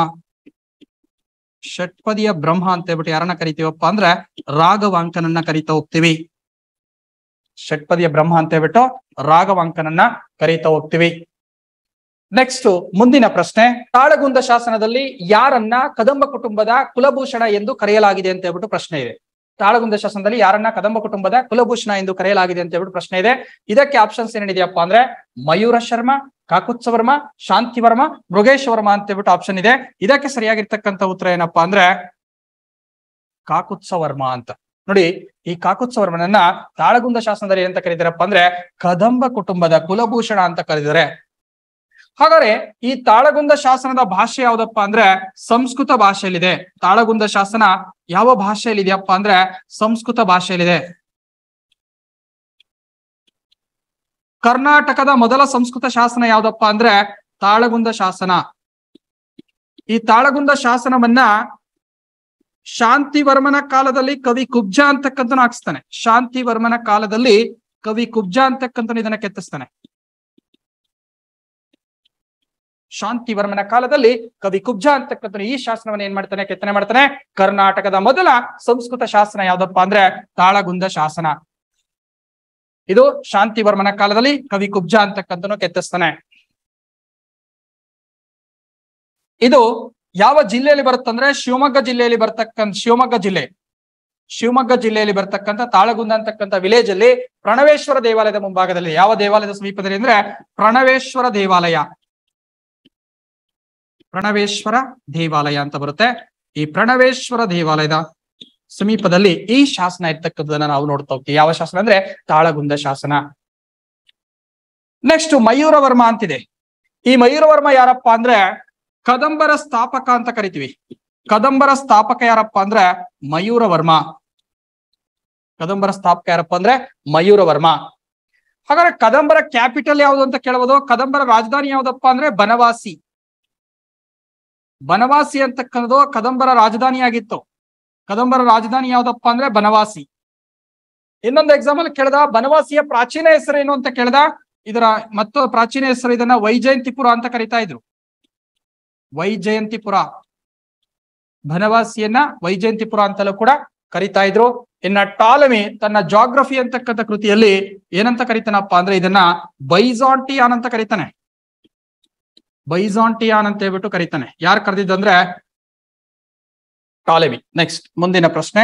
ಷಟ್ಪದಿಯ ಬ್ರಹ್ಮ ಅಂತ ಹೇಳ್ಬಿಟ್ಟು ಯಾರನ್ನ ಕರಿತೀವಪ್ಪ ಅಂದ್ರೆ ರಾಘವಾಂಕನನ್ನ ಕರಿತಾ ಹೋಗ್ತೀವಿ ಷಟ್ಪದಿಯ ಬ್ರಹ್ಮ ಅಂತ ಹೇಳ್ಬಿಟ್ಟು ರಾಘವಾಂಕನನ್ನ ಕರೀತಾ ಹೋಗ್ತೀವಿ ನೆಕ್ಸ್ಟ್ ಮುಂದಿನ ಪ್ರಶ್ನೆ ತಾಳಗುಂದ ಶಾಸನದಲ್ಲಿ ಯಾರನ್ನ ಕದಂಬ ಕುಟುಂಬದ ಕುಲಭೂಷಣ ಎಂದು ಕರೆಯಲಾಗಿದೆ ಅಂತ ಹೇಳ್ಬಿಟ್ಟು ಪ್ರಶ್ನೆ ಇದೆ ತಾಳಗುಂದ ಶಾಸನದಲ್ಲಿ ಯಾರನ್ನ ಕದಂಬ ಕುಟುಂಬದ ಕುಲಭೂಷಣ ಎಂದು ಕರೆಯಲಾಗಿದೆ ಅಂತ ಹೇಳ್ಬಿಟ್ಟು ಪ್ರಶ್ನೆ ಇದೆ ಇದಕ್ಕೆ ಆಪ್ಷನ್ಸ್ ಏನಿದೆಯಪ್ಪ ಅಂದ್ರೆ ಮಯೂರ ಶರ್ಮ ಕಾಕುತ್ಸವರ್ಮ ಶಾಂತಿವರ್ಮ ಮೃಗೇಶ್ವರ್ಮ ಅಂತ ಹೇಳ್ಬಿಟ್ಟು ಆಪ್ಷನ್ ಇದೆ ಇದಕ್ಕೆ ಸರಿಯಾಗಿರ್ತಕ್ಕಂಥ ಉತ್ತರ ಏನಪ್ಪಾ ಅಂದ್ರೆ ಕಾಕುತ್ಸವರ್ಮ ಅಂತ ನೋಡಿ ಈ ಕಾಕುತ್ಸವರ್ಮನನ್ನ ತಾಳಗುಂದ ಶಾಸನದಲ್ಲಿ ಅಂತ ಕರೀತಾರಪ್ಪ ಅಂದ್ರೆ ಕದಂಬ ಕುಟುಂಬದ ಕುಲಭೂಷಣ ಅಂತ ಕರೆದಿದ್ದಾರೆ ಹಾಗಾದ್ರೆ ಈ ತಾಳಗುಂದ ಶಾಸನದ ಭಾಷೆ ಯಾವ್ದಪ್ಪ ಅಂದ್ರೆ ಸಂಸ್ಕೃತ ಭಾಷೆಯಲ್ಲಿದೆ ತಾಳಗುಂದ ಶಾಸನ ಯಾವ ಭಾಷೆಯಲ್ಲಿ ಇದೆಯಪ್ಪ ಅಂದ್ರೆ ಸಂಸ್ಕೃತ ಭಾಷೆಯಲ್ಲಿದೆ ಕರ್ನಾಟಕದ ಮೊದಲ ಸಂಸ್ಕೃತ ಶಾಸನ ಯಾವ್ದಪ್ಪ ಅಂದ್ರೆ ತಾಳಗುಂದ ಶಾಸನ ಈ ತಾಳಗುಂದ ಶಾಸನವನ್ನ ಶಾಂತಿವರ್ಮನ ಕಾಲದಲ್ಲಿ ಕವಿ ಕುಬ್ಜ ಅಂತಕ್ಕಂಥ ಹಾಕ್ಸ್ತಾನೆ ಶಾಂತಿವರ್ಮನ ಕಾಲದಲ್ಲಿ ಕವಿ ಕುಬ್ಜ ಅಂತಕ್ಕಂಥ ಇದನ್ನ ಕೆತ್ತಿಸ್ತಾನೆ ಶಾಂತಿವರ್ಮನ ಕಾಲದಲ್ಲಿ ಕವಿ ಕುಬ್ಜ ಅಂತಕ್ಕಂಥ ಈ ಶಾಸನವನ್ನ ಏನ್ ಮಾಡ್ತಾನೆ ಕೆತ್ತನೆ ಮಾಡ್ತಾನೆ ಕರ್ನಾಟಕದ ಮೊದಲ ಸಂಸ್ಕೃತ ಶಾಸನ ಯಾವ್ದಪ್ಪ ಅಂದ್ರೆ ತಾಳಗುಂದ ಶಾಸನ ಇದು ಶಾಂತಿವರ್ಮನ ಕಾಲದಲ್ಲಿ ಕವಿ ಕುಬ್ಜ ಅಂತಕ್ಕಂಥನು ಕೆತ್ತಿಸ್ತಾನೆ ಇದು ಯಾವ ಜಿಲ್ಲೆಯಲ್ಲಿ ಬರುತ್ತಂದ್ರೆ ಶಿವಮೊಗ್ಗ ಜಿಲ್ಲೆಯಲ್ಲಿ ಬರ್ತಕ್ಕಂಥ ಶಿವಮೊಗ್ಗ ಜಿಲ್ಲೆ ಶಿವಮೊಗ್ಗ ಜಿಲ್ಲೆಯಲ್ಲಿ ಬರ್ತಕ್ಕಂಥ ತಾಳಗುಂದ ಅಂತಕ್ಕಂಥ ವಿಲೇಜ್ ಅಲ್ಲಿ ಪ್ರಣವೇಶ್ವರ ದೇವಾಲಯದ ಮುಂಭಾಗದಲ್ಲಿ ಯಾವ ದೇವಾಲಯದ ಸಮೀಪದಲ್ಲಿ ಅಂದ್ರೆ ಪ್ರಣವೇಶ್ವರ ದೇವಾಲಯ ಪ್ರಣವೇಶ್ವರ ದೇವಾಲಯ ಅಂತ ಬರುತ್ತೆ ಈ ಪ್ರಣವೇಶ್ವರ ದೇವಾಲಯದ ಸಮೀಪದಲ್ಲಿ ಈ ಶಾಸನ ಇರ್ತಕ್ಕಂಥದನ್ನ ನಾವು ನೋಡ್ತಾ ಹೋಗ್ತೀವಿ ಯಾವ ಶಾಸನ ಅಂದ್ರೆ ತಾಳಗುಂದ ಶಾಸನ ನೆಕ್ಸ್ಟ್ ಮಯೂರವರ್ಮ ಅಂತಿದೆ ಈ ಮಯೂರವರ್ಮ ಯಾರಪ್ಪ ಅಂದ್ರೆ ಕದಂಬರ ಸ್ಥಾಪಕ ಅಂತ ಕರಿತೀವಿ ಕದಂಬರ ಸ್ಥಾಪಕ ಯಾರಪ್ಪ ಅಂದ್ರೆ ಮಯೂರವರ್ಮ ಕದಂಬರ ಸ್ಥಾಪಕ ಯಾರಪ್ಪ ಅಂದ್ರೆ ಮಯೂರವರ್ಮ ಹಾಗಾದ್ರೆ ಕದಂಬರ ಕ್ಯಾಪಿಟಲ್ ಯಾವುದು ಅಂತ ಕೇಳಬಹುದು ಕದಂಬರ ರಾಜಧಾನಿ ಯಾವ್ದಪ್ಪ ಅಂದ್ರೆ ಬನವಾಸಿ ಬನವಾಸಿ ಅಂತಕ್ಕಂಥದ್ದು ಕದಂಬರ ರಾಜಧಾನಿಯಾಗಿತ್ತು ಕದಂಬರ ರಾಜಧಾನಿ ಯಾವ್ದಪ್ಪ ಅಂದ್ರೆ ಬನವಾಸಿ ಇನ್ನೊಂದು ಎಕ್ಸಾಂಪಲ್ ಕೇಳ್ದ ಬನವಾಸಿಯ ಪ್ರಾಚೀನ ಹೆಸರೇನು ಅಂತ ಕೇಳ್ದ ಇದರ ಮತ್ತು ಪ್ರಾಚೀನ ಹೆಸರು ಇದನ್ನ ವೈಜಯಂತಿಪುರ ಅಂತ ಕರಿತಾ ಇದ್ರು ವೈಜಯಂತಿಪುರ ಬನವಾಸಿಯನ್ನ ವೈಜಯಂತಿಪುರ ಅಂತಲೂ ಕೂಡ ಕರಿತಾ ಇದ್ರು ಇನ್ನ ಟಾಲಮಿ ತನ್ನ ಜಾಗ್ರಫಿ ಅಂತಕ್ಕಂಥ ಕೃತಿಯಲ್ಲಿ ಏನಂತ ಕರಿತಾನಪ್ಪ ಅಂದ್ರೆ ಇದನ್ನ ಬೈಜಾಂಟಿಯಾನ್ ಅಂತ ಕರಿತಾನೆ ಬೈಜಾಂಟಿಯಾನ್ ಅಂತ ಹೇಳ್ಬಿಟ್ಟು ಕರಿತಾನೆ ಯಾರು ಕರೆದಿದ್ದಂದ್ರೆ ಟಾಲೆಮಿ ನೆಕ್ಸ್ಟ್ ಮುಂದಿನ ಪ್ರಶ್ನೆ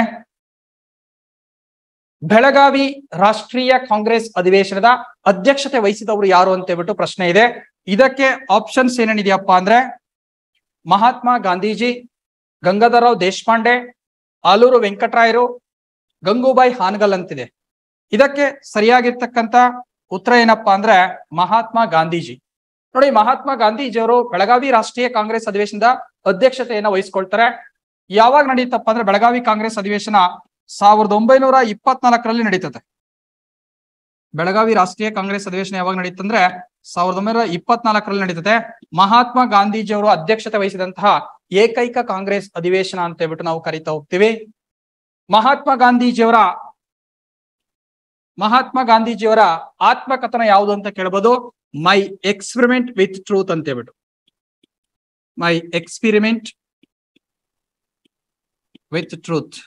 ಬೆಳಗಾವಿ ರಾಷ್ಟ್ರೀಯ ಕಾಂಗ್ರೆಸ್ ಅಧಿವೇಶನದ ಅಧ್ಯಕ್ಷತೆ ವಹಿಸಿದವರು ಯಾರು ಅಂತ ಹೇಳ್ಬಿಟ್ಟು ಪ್ರಶ್ನೆ ಇದೆ ಇದಕ್ಕೆ ಆಪ್ಷನ್ಸ್ ಏನೇನಿದೆಯಪ್ಪ ಅಂದ್ರೆ ಮಹಾತ್ಮ ಗಾಂಧೀಜಿ ಗಂಗಾಧರರಾವ್ ದೇಶಪಾಂಡೆ ಆಲೂರು ವೆಂಕಟರಾಯರು ಗಂಗೂಬಾಯಿ ಹಾನಗಲ್ ಅಂತಿದೆ ಇದಕ್ಕೆ ಸರಿಯಾಗಿರ್ತಕ್ಕಂತ ಉತ್ತರ ಏನಪ್ಪಾ ಅಂದ್ರೆ ಮಹಾತ್ಮ ಗಾಂಧೀಜಿ ನೋಡಿ ಮಹಾತ್ಮ ಗಾಂಧೀಜಿಯವರು ಬೆಳಗಾವಿ ರಾಷ್ಟ್ರೀಯ ಕಾಂಗ್ರೆಸ್ ಅಧಿವೇಶನದ ಅಧ್ಯಕ್ಷತೆಯನ್ನ ವಹಿಸ್ಕೊಳ್ತಾರೆ ಯಾವಾಗ ನಡೀತಪ್ಪ ಅಂದ್ರೆ ಬೆಳಗಾವಿ ಕಾಂಗ್ರೆಸ್ ಅಧಿವೇಶನ ಸಾವಿರದ ಒಂಬೈನೂರ ಇಪ್ಪತ್ನಾಲ್ಕರಲ್ಲಿ ನಡೀತದೆ ಬೆಳಗಾವಿ ರಾಷ್ಟ್ರೀಯ ಕಾಂಗ್ರೆಸ್ ಅಧಿವೇಶನ ಯಾವಾಗ ನಡೀತಂದ್ರೆ ಸಾವಿರದ ಒಂಬೈನೂರ ಇಪ್ಪತ್ನಾಲ್ಕರಲ್ಲಿ ನಡೀತದೆ ಮಹಾತ್ಮ ಗಾಂಧೀಜಿಯವರು ಅಧ್ಯಕ್ಷತೆ ವಹಿಸಿದಂತಹ ಏಕೈಕ ಕಾಂಗ್ರೆಸ್ ಅಧಿವೇಶನ ಅಂತ ಹೇಳ್ಬಿಟ್ಟು ನಾವು ಕರಿತಾ ಹೋಗ್ತೀವಿ ಮಹಾತ್ಮ ಗಾಂಧೀಜಿಯವರ ಮಹಾತ್ಮ ಗಾಂಧೀಜಿಯವರ ಆತ್ಮಕಥನ ಯಾವುದು ಅಂತ ಕೇಳಬಹುದು ಮೈ ಎಕ್ಸ್ಪೆರಿಮೆಂಟ್ ವಿತ್ ಟ್ರೂತ್ ಅಂತ ಹೇಳ್ಬಿಟ್ಟು ಮೈ ಎಕ್ಸ್ಪಿರಿಮೆಂಟ್ ವಿತ್ ಟ್ರೂತ್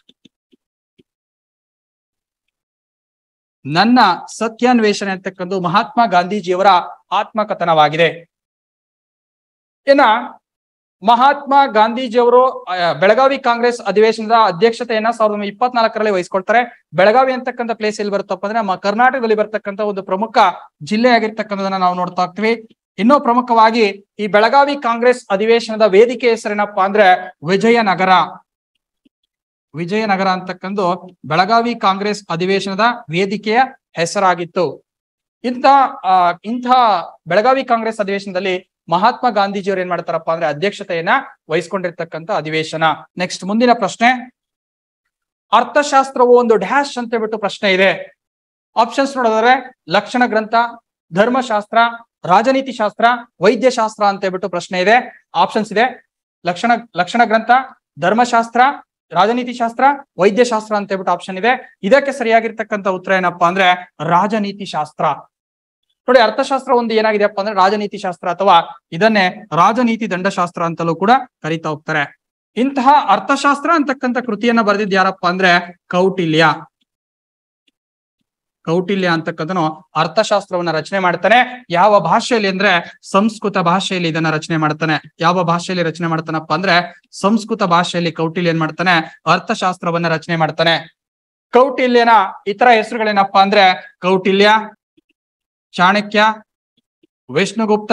ನನ್ನ ಸತ್ಯಾನ್ವೇಷಣೆ ಅಂತಕ್ಕಂಥ ಮಹಾತ್ಮ ಗಾಂಧೀಜಿಯವರ ಆತ್ಮಕಥನವಾಗಿದೆ ಇನ್ನ ಮಹಾತ್ಮ ಗಾಂಧೀಜಿಯವರು ಆ, ಬೆಳಗಾವಿ ಕಾಂಗ್ರೆಸ್ ಅಧಿವೇಶನದ ಅಧ್ಯಕ್ಷತೆಯನ್ನ ಸಾವಿರದ ಒಂಬೈನೂರ ಇಪ್ಪತ್ನಾಲ್ಕರಲ್ಲಿ ವಹಿಸ್ಕೊಳ್ತಾರೆ ಬೆಳಗಾವಿ ಅಂತಕ್ಕಂಥ ಪ್ಲೇಸ್ ಎಲ್ಲಿ ಬರುತ್ತಪ್ಪ ಅಂದ್ರೆ ನಮ್ಮ ಕರ್ನಾಟಕದಲ್ಲಿ ಬರ್ತಕ್ಕಂಥ ಒಂದು ಪ್ರಮುಖ ಜಿಲ್ಲೆ ಆಗಿರ್ತಕ್ಕಂಥದನ್ನ ನಾವು ನೋಡ್ತಾ ಹೋಗ್ತೀವಿ ಇನ್ನೂ ಪ್ರಮುಖವಾಗಿ ಈ ಬೆಳಗಾವಿ ಕಾಂಗ್ರೆಸ್ ಅಧಿವೇಶನದ ವೇದಿಕೆ ಹೆಸರೇನಪ್ಪಾ ಅಂದ್ರೆ ವಿಜಯನಗರ ವಿಜಯನಗರ ಅಂತಕ್ಕಂದು ಬೆಳಗಾವಿ ಕಾಂಗ್ರೆಸ್ ಅಧಿವೇಶನದ ವೇದಿಕೆಯ ಹೆಸರಾಗಿತ್ತು ಇಂಥ ಆ ಇಂಥ ಬೆಳಗಾವಿ ಕಾಂಗ್ರೆಸ್ ಅಧಿವೇಶನದಲ್ಲಿ ಮಹಾತ್ಮ ಗಾಂಧೀಜಿಯವರು ಏನ್ ಮಾಡ್ತಾರಪ್ಪ ಅಂದ್ರೆ ಅಧ್ಯಕ್ಷತೆಯನ್ನ ವಹಿಸ್ಕೊಂಡಿರ್ತಕ್ಕಂಥ ಅಧಿವೇಶನ ನೆಕ್ಸ್ಟ್ ಮುಂದಿನ ಪ್ರಶ್ನೆ ಅರ್ಥಶಾಸ್ತ್ರವು ಒಂದು ಡ್ಯಾಶ್ ಅಂತ ಹೇಳ್ಬಿಟ್ಟು ಪ್ರಶ್ನೆ ಇದೆ ಆಪ್ಷನ್ಸ್ ನೋಡಿದ್ರೆ ಲಕ್ಷಣ ಗ್ರಂಥ ಧರ್ಮಶಾಸ್ತ್ರ ರಾಜನೀತಿ ಶಾಸ್ತ್ರ ವೈದ್ಯಶಾಸ್ತ್ರ ಅಂತ ಹೇಳ್ಬಿಟ್ಟು ಪ್ರಶ್ನೆ ಇದೆ ಆಪ್ಷನ್ಸ್ ಇದೆ ಲಕ್ಷಣ ಲಕ್ಷಣ ಗ್ರಂಥ ಧರ್ಮಶಾಸ್ತ್ರ ರಾಜನೀತಿ ಶಾಸ್ತ್ರ ವೈದ್ಯಶಾಸ್ತ್ರ ಅಂತ ಹೇಳ್ಬಿಟ್ಟು ಆಪ್ಷನ್ ಇದೆ ಇದಕ್ಕೆ ಸರಿಯಾಗಿರ್ತಕ್ಕಂಥ ಉತ್ತರ ಏನಪ್ಪಾ ಅಂದ್ರೆ ರಾಜನೀತಿ ಶಾಸ್ತ್ರ ನೋಡಿ ಅರ್ಥಶಾಸ್ತ್ರ ಒಂದು ಏನಾಗಿದೆಯಪ್ಪ ಅಂದ್ರೆ ರಾಜನೀತಿ ಶಾಸ್ತ್ರ ಅಥವಾ ಇದನ್ನೇ ರಾಜನೀತಿ ದಂಡಶಾಸ್ತ್ರ ಅಂತಲೂ ಕೂಡ ಕರಿತಾ ಹೋಗ್ತಾರೆ ಇಂತಹ ಅರ್ಥಶಾಸ್ತ್ರ ಅಂತಕ್ಕಂಥ ಕೃತಿಯನ್ನ ಬರೆದಿದ್ದು ಯಾರಪ್ಪ ಅಂದ್ರೆ ಕೌಟಿಲ್ಯ ಕೌಟಿಲ್ಯ ಅಂತಕ್ಕಂಥನು ಅರ್ಥಶಾಸ್ತ್ರವನ್ನ ರಚನೆ ಮಾಡ್ತಾನೆ ಯಾವ ಭಾಷೆಯಲ್ಲಿ ಅಂದ್ರೆ ಸಂಸ್ಕೃತ ಭಾಷೆಯಲ್ಲಿ ಇದನ್ನ ರಚನೆ ಮಾಡ್ತಾನೆ ಯಾವ ಭಾಷೆಯಲ್ಲಿ ರಚನೆ ಮಾಡ್ತಾನಪ್ಪ ಅಂದ್ರೆ ಸಂಸ್ಕೃತ ಭಾಷೆಯಲ್ಲಿ ಕೌಟಿಲ್ಯ ಏನ್ ಮಾಡ್ತಾನೆ ಅರ್ಥಶಾಸ್ತ್ರವನ್ನ ರಚನೆ ಮಾಡ್ತಾನೆ ಕೌಟಿಲ್ಯನ ಇತರ ಹೆಸರುಗಳೇನಪ್ಪಾ ಅಂದ್ರೆ ಕೌಟಿಲ್ಯ ಚಾಣಕ್ಯ ವಿಷ್ಣುಗುಪ್ತ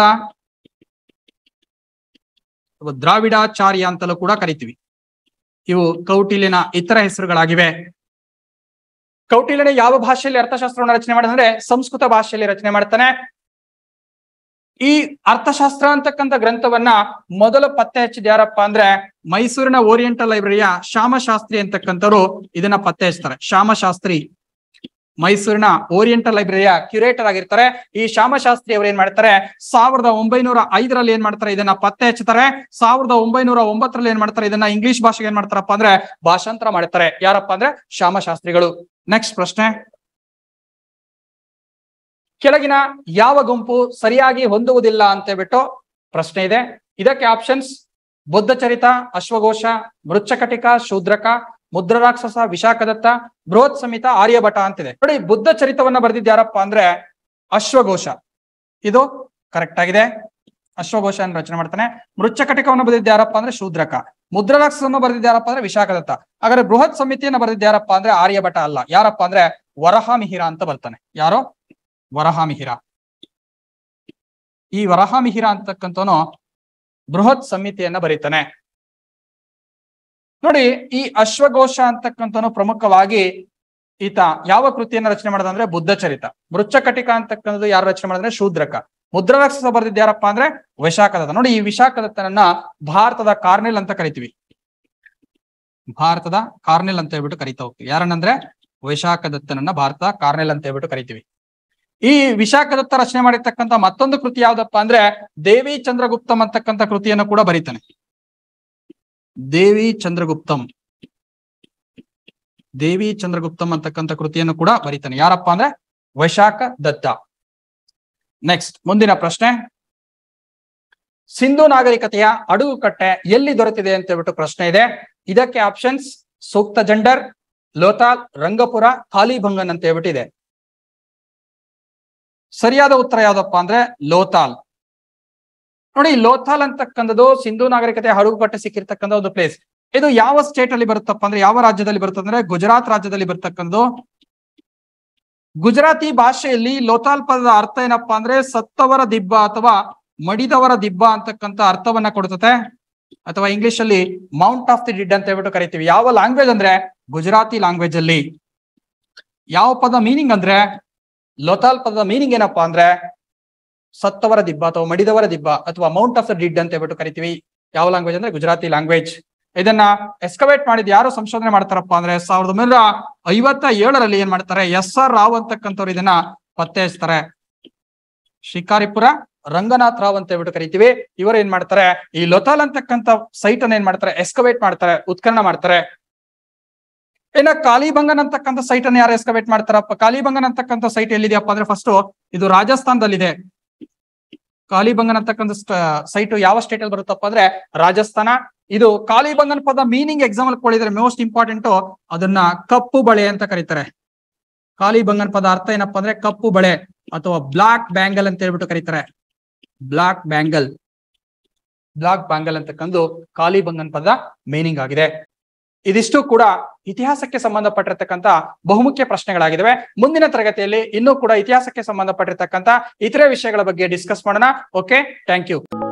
ದ್ರಾವಿಡಾಚಾರ್ಯ ಅಂತಲೂ ಕೂಡ ಕರಿತೀವಿ ಇವು ಕೌಟಿಲ್ಯನ ಇತರ ಹೆಸರುಗಳಾಗಿವೆ ಕೌಟಿಲ್ಯನ ಯಾವ ಭಾಷೆಯಲ್ಲಿ ಅರ್ಥಶಾಸ್ತ್ರವನ್ನು ರಚನೆ ಮಾಡಿದ್ರೆ ಸಂಸ್ಕೃತ ಭಾಷೆಯಲ್ಲಿ ರಚನೆ ಮಾಡ್ತಾನೆ ಈ ಅರ್ಥಶಾಸ್ತ್ರ ಅಂತಕ್ಕಂಥ ಗ್ರಂಥವನ್ನ ಮೊದಲು ಪತ್ತೆ ಹಚ್ಚಿದ ಯಾರಪ್ಪ ಅಂದ್ರೆ ಮೈಸೂರಿನ ಓರಿಯೆಂಟಲ್ ಲೈಬ್ರರಿಯ ಶ್ಯಾಮಶಾಸ್ತ್ರಿ ಅಂತಕ್ಕಂಥವ್ರು ಇದನ್ನ ಪತ್ತೆ ಹಚ್ತಾರೆ ಶ್ಯಾಮಶಾಸ್ತ್ರಿ ಮೈಸೂರಿನ ಓರಿಯೆಂಟಲ್ ಲೈಬ್ರರಿಯ ಕ್ಯೂರೇಟರ್ ಆಗಿರ್ತಾರೆ ಈ ಶ್ಯಾಮಶಾಸ್ತ್ರಿ ಅವರು ಏನ್ ಮಾಡ್ತಾರೆ ಸಾವಿರದ ಒಂಬೈನೂರ ಐದರಲ್ಲಿ ಏನ್ ಮಾಡ್ತಾರೆ ಇದನ್ನ ಪತ್ತೆ ಹಚ್ಚುತ್ತಾರೆ ಸಾವಿರದ ಒಂಬೈನೂರ ಒಂಬತ್ತರಲ್ಲಿ ಏನ್ ಮಾಡ್ತಾರೆ ಇದನ್ನ ಇಂಗ್ಲಿಷ್ ಭಾಷೆಗೆ ಏನ್ ಮಾಡ್ತಾರಪ್ಪ ಅಂದ್ರೆ ಭಾಷಾಂತರ ಮಾಡ್ತಾರೆ ಯಾರಪ್ಪ ಅಂದ್ರೆ ಶ್ಯಾಮಶಾಸ್ತ್ರಿಗಳು ನೆಕ್ಸ್ಟ್ ಪ್ರಶ್ನೆ ಕೆಳಗಿನ ಯಾವ ಗುಂಪು ಸರಿಯಾಗಿ ಹೊಂದುವುದಿಲ್ಲ ಅಂತ ಹೇಳ್ಬಿಟ್ಟು ಪ್ರಶ್ನೆ ಇದೆ ಇದಕ್ಕೆ ಆಪ್ಷನ್ಸ್ ಬುದ್ಧಚರಿತ ಅಶ್ವಘೋಷ ಮೃಚ್ಛಕಟಿಕ ಶೂದ್ರಕ ಮುದ್ರರಾಕ್ಷಸ ವಿಶಾಖದತ್ತ ಬೃಹತ್ ಸಮಿತ ಆರ್ಯಭಟ ಅಂತಿದೆ ನೋಡಿ ಬುದ್ಧ ಚರಿತವನ್ನ ಬರೆದಿದ್ದು ಯಾರಪ್ಪ ಅಂದ್ರೆ ಅಶ್ವಘೋಷ ಇದು ಕರೆಕ್ಟ್ ಆಗಿದೆ ಅಶ್ವಘೋಷ ರಚನೆ ಮಾಡ್ತಾನೆ ಮೃಚ್ಛಕಟಿಕವನ್ನು ಬರೆದಿದ್ದು ಯಾರಪ್ಪ ಅಂದ್ರೆ ಶೂದ್ರಕ ಮುದ್ರರಾಕ್ಷಸವನ್ನು ಬರೆದಿದ್ದು ಯಾರಪ್ಪ ಅಂದ್ರೆ ವಿಶಾಖದತ್ತ ಹಾಗಾದ್ರೆ ಬೃಹತ್ ಸಮಿತಿಯನ್ನು ಬರೆದಿದ್ದು ಯಾರಪ್ಪ ಅಂದ್ರೆ ಆರ್ಯಭಟ ಅಲ್ಲ ಯಾರಪ್ಪ ಅಂದ್ರೆ ವರಹಾಮಿಹಿರ ಅಂತ ಬರ್ತಾನೆ ಯಾರೋ ವರಹಾಮಿಹಿರ ಈ ವರಹಾಮಿಹಿರ ಅಂತಕ್ಕಂಥವನು ಬೃಹತ್ ಸಮಿತಿಯನ್ನ ಬರೀತಾನೆ ನೋಡಿ ಈ ಅಶ್ವಘೋಷ ಅಂತಕ್ಕಂಥವನು ಪ್ರಮುಖವಾಗಿ ಈತ ಯಾವ ಕೃತಿಯನ್ನ ರಚನೆ ಮಾಡಿದ ಅಂದ್ರೆ ಬುದ್ಧ ಚರಿತ ಮೃಚ್ಛಕಟಿಕ ಅಂತಕ್ಕಂಥದ್ದು ಯಾರು ರಚನೆ ಮಾಡಿದ್ರೆ ಶೂದ್ರಕ ಮುದ್ರರಾಕ್ಷಸ ಬರೆದಿದ್ದು ಯಾರಪ್ಪ ಅಂದ್ರೆ ವಿಶಾಖದತ್ತ ನೋಡಿ ಈ ವಿಶಾಖದತ್ತನನ್ನ ಭಾರತದ ಕಾರ್ನೆಲ್ ಅಂತ ಕರಿತೀವಿ ಭಾರತದ ಕಾರ್ನೆಲ್ ಅಂತ ಹೇಳ್ಬಿಟ್ಟು ಕರಿತಾ ಹೋಗ್ತೀವಿ ಯಾರನ್ನಂದ್ರೆ ವಿಶಾಖದತ್ತನನ್ನ ಭಾರತ ಕಾರ್ನೆಲ್ ಅಂತ ಹೇಳ್ಬಿಟ್ಟು ಕರಿತೀವಿ ಈ ವಿಶಾಖದತ್ತ ರಚನೆ ಮಾಡಿರ್ತಕ್ಕಂಥ ಮತ್ತೊಂದು ಕೃತಿ ಯಾವ್ದಪ್ಪ ಅಂದ್ರೆ ದೇವಿ ಚಂದ್ರಗುಪ್ತಂ ಅಂತಕ್ಕಂಥ ಕೃತಿಯನ್ನು ಕೂಡ ಬರೀತಾನೆ ದೇವಿ ಚಂದ್ರಗುಪ್ತಂ ದೇವಿ ಚಂದ್ರಗುಪ್ತಂ ಅಂತಕ್ಕಂಥ ಕೃತಿಯನ್ನು ಕೂಡ ಬರೀತಾನೆ ಯಾರಪ್ಪ ಅಂದ್ರೆ ವೈಶಾಖ ದತ್ತ ನೆಕ್ಸ್ಟ್ ಮುಂದಿನ ಪ್ರಶ್ನೆ ಸಿಂಧು ನಾಗರಿಕತೆಯ ಅಡುಗುಕಟ್ಟೆ ಎಲ್ಲಿ ದೊರೆತಿದೆ ಅಂತ ಹೇಳ್ಬಿಟ್ಟು ಪ್ರಶ್ನೆ ಇದೆ ಇದಕ್ಕೆ ಆಪ್ಷನ್ಸ್ ಸೂಕ್ತ ಜಂಡರ್ ಲೋತಾಲ್ ರಂಗಪುರ ಖಾಲಿಭಂಗನ್ ಅಂತ ಹೇಳ್ಬಿಟ್ಟು ಇದೆ ಸರಿಯಾದ ಉತ್ತರ ಯಾವ್ದಪ್ಪ ಅಂದ್ರೆ ಲೋತಾಲ್ ನೋಡಿ ಲೋಥಾಲ್ ಅಂತಕ್ಕಂಥದ್ದು ಸಿಂಧು ನಾಗರಿಕತೆ ಹಡಗುಕಟ್ಟೆ ಸಿಕ್ಕಿರ್ತಕ್ಕಂಥ ಒಂದು ಪ್ಲೇಸ್ ಇದು ಯಾವ ಸ್ಟೇಟ್ ಅಲ್ಲಿ ಬರುತ್ತಪ್ಪ ಅಂದ್ರೆ ಯಾವ ರಾಜ್ಯದಲ್ಲಿ ಬರುತ್ತೆ ಅಂದ್ರೆ ಗುಜರಾತ್ ರಾಜ್ಯದಲ್ಲಿ ಬರ್ತಕ್ಕಂಥದ್ದು ಗುಜರಾತಿ ಭಾಷೆಯಲ್ಲಿ ಲೋತಾಲ್ ಪದದ ಅರ್ಥ ಏನಪ್ಪಾ ಅಂದ್ರೆ ಸತ್ತವರ ದಿಬ್ಬ ಅಥವಾ ಮಡಿದವರ ದಿಬ್ಬ ಅಂತಕ್ಕಂಥ ಅರ್ಥವನ್ನ ಕೊಡುತ್ತೆ ಅಥವಾ ಇಂಗ್ಲಿಷ್ ಅಲ್ಲಿ ಮೌಂಟ್ ಆಫ್ ದಿ ಡಿಡ್ ಅಂತ ಹೇಳ್ಬಿಟ್ಟು ಕರಿತೀವಿ ಯಾವ ಲ್ಯಾಂಗ್ವೇಜ್ ಅಂದ್ರೆ ಗುಜರಾತಿ ಲ್ಯಾಂಗ್ವೇಜ್ ಅಲ್ಲಿ ಯಾವ ಪದ ಮೀನಿಂಗ್ ಅಂದ್ರೆ ಲೋತಾಲ್ ಪದದ ಮೀನಿಂಗ್ ಏನಪ್ಪಾ ಅಂದ್ರೆ ಸತ್ತವರ ದಿಬ್ಬ ಅಥವಾ ಮಡಿದವರ ದಿಬ್ಬ ಅಥವಾ ಮೌಂಟ್ ಆಫ್ ದ ಡಿಡ್ ಅಂತ ಹೇಳ್ಬಿಟ್ಟು ಕರಿತೀವಿ ಯಾವ ಲ್ಯಾಂಗ್ವೇಜ್ ಅಂದ್ರೆ ಗುಜರಾತಿ ಲ್ಯಾಂಗ್ವೇಜ್ ಇದನ್ನ ಎಸ್ಕವೇಟ್ ಮಾಡಿದ್ ಯಾರು ಸಂಶೋಧನೆ ಮಾಡ್ತಾರಪ್ಪ ಅಂದ್ರೆ ಸಾವಿರದ ಒಂಬೈನೂರ ಐವತ್ತ ಏಳರಲ್ಲಿ ಏನ್ ಮಾಡ್ತಾರೆ ಎಸ್ ಆರ್ ರಾವ್ ಅಂತಕ್ಕಂಥವ್ರು ಇದನ್ನ ಪತ್ತೆ ಹಚ್ತಾರೆ ಶಿಕಾರಿಪುರ ರಂಗನಾಥ್ ರಾವ್ ಅಂತ ಹೇಳ್ಬಿಟ್ಟು ಕರಿತೀವಿ ಇವರು ಏನ್ ಮಾಡ್ತಾರೆ ಈ ಲೊತಾಲ್ ಅಂತಕ್ಕಂಥ ಸೈಟ್ ಅನ್ನ ಏನ್ ಮಾಡ್ತಾರೆ ಎಸ್ಕವೇಟ್ ಮಾಡ್ತಾರೆ ಉತ್ಖನನ ಮಾಡ್ತಾರೆ ಇನ್ನ ಕಾಲಿಬಂಗನ್ ಅಂತಕ್ಕಂಥ ಸೈಟ್ ಅನ್ನ ಯಾರು ಎಸ್ಕವೇಟ್ ಮಾಡ್ತಾರಪ್ಪ ಕಾಲಿಬಂಗನ್ ಅಂತಕ್ಕಂಥ ಸೈಟ್ ಎಲ್ಲಿದೆಯಪ್ಪ ಅಂದ್ರೆ ಫಸ್ಟ್ ಇದು ರಾಜಸ್ಥಾನದಲ್ಲಿದೆ ಕಾಲಿಬಂಗನ್ ಅಂತಕ್ಕಂಥ ಸೈಟ್ ಯಾವ ಸ್ಟೇಟ್ ಅಲ್ಲಿ ಬರುತ್ತಪ್ಪ ಅಂದ್ರೆ ರಾಜಸ್ಥಾನ ಇದು ಕಾಲಿಬಂಗನ್ ಪದ ಮೀನಿಂಗ್ ಎಕ್ಸಾಂಪಲ್ ಕೊಡಿದ್ರೆ ಮೋಸ್ಟ್ ಇಂಪಾರ್ಟೆಂಟ್ ಅದನ್ನ ಕಪ್ಪು ಬಳೆ ಅಂತ ಕರೀತಾರೆ ಕಾಲಿಬಂಗನ್ ಪದ ಅರ್ಥ ಏನಪ್ಪಾ ಅಂದ್ರೆ ಕಪ್ಪು ಬಳೆ ಅಥವಾ ಬ್ಲಾಕ್ ಬ್ಯಾಂಗಲ್ ಅಂತ ಹೇಳ್ಬಿಟ್ಟು ಕರೀತಾರೆ ಬ್ಲಾಕ್ ಬ್ಯಾಂಗಲ್ ಬ್ಲಾಕ್ ಬ್ಯಾಂಗಲ್ ಅಂತಕ್ಕಂದು ಕಾಲಿ ಬಂಗನ್ ಪದ ಮೀನಿಂಗ್ ಆಗಿದೆ ಇದಿಷ್ಟು ಕೂಡ ಇತಿಹಾಸಕ್ಕೆ ಸಂಬಂಧಪಟ್ಟಿರ್ತಕ್ಕಂಥ ಬಹುಮುಖ್ಯ ಪ್ರಶ್ನೆಗಳಾಗಿದ್ದಾವೆ ಮುಂದಿನ ತರಗತಿಯಲ್ಲಿ ಇನ್ನೂ ಕೂಡ ಇತಿಹಾಸಕ್ಕೆ ಸಂಬಂಧಪಟ್ಟಿರ್ತಕ್ಕಂಥ ಇತರೆ ವಿಷಯಗಳ ಬಗ್ಗೆ ಡಿಸ್ಕಸ್ ಮಾಡೋಣ ಓಕೆ ಥ್ಯಾಂಕ್ ಯು